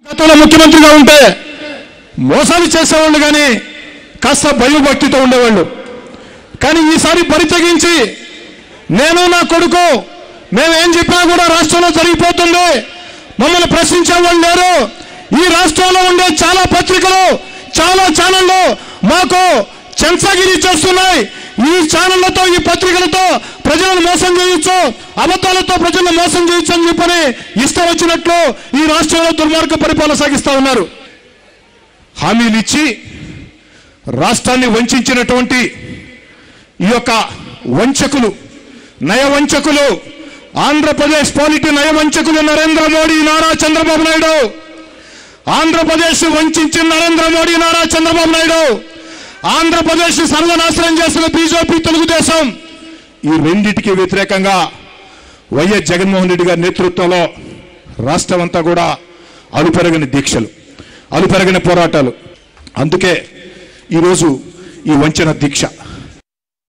గతంలో ముఖ్యమంత్రిగా ఉంటే మోసాలు చేసేవాళ్ళు కానీ కాస్త భయభక్తితో ఉండేవాళ్ళు కానీ ఈసారి బరి తెగించి నేను నా కొడుకు మేము ఏం చెప్పినా కూడా రాష్ట్రంలో జరిగిపోతుంది మమ్మల్ని ప్రశ్నించే వాళ్ళు లేరు ఈ రాష్ట్రంలో ఉండే చాలా పత్రికలు చాలా ఛానళ్ళు మాకు చెంచగిరి చేస్తున్నాయి ఈ ఛానళ్లతో ఈ పత్రికలతో ప్రజలను మోసం చేయొచ్చు అబద్ధాలతో ప్రజలను మోసం చేయొచ్చు అని చెప్పని ఇష్టం వచ్చినట్లు ఈ రాష్ట్రంలో దుర్మార్గ పరిపాలన సాగిస్తా ఉన్నారు హామీలు ఇచ్చి రాష్ట్రాన్ని వంచినటువంటి ఈ యొక్క వంచకులు నయవంచకులు ఆంధ్రప్రదేశ్ పాలిటీ నయవంచకులు నరేంద్ర మోడీ నారా చంద్రబాబు నాయుడు ఆంధ్రప్రదేశ్ వంచిన నరేంద్ర మోడీ నారా చంద్రబాబు నాయుడు ఆంధ్రప్రదేశ్ సర్వనాశనం చేసిన బీజేపీ తెలుగుదేశం ఈ రెండిటికి వ్యతిరేకంగా వైఎస్ జగన్మోహన్ రెడ్డి గారి నేతృత్వంలో రాష్ట్రం అంతా కూడా అలుపెరగని దీక్షలు అలుపెరగని పోరాటాలు అందుకే ఈరోజు ఈ వంచన దీక్ష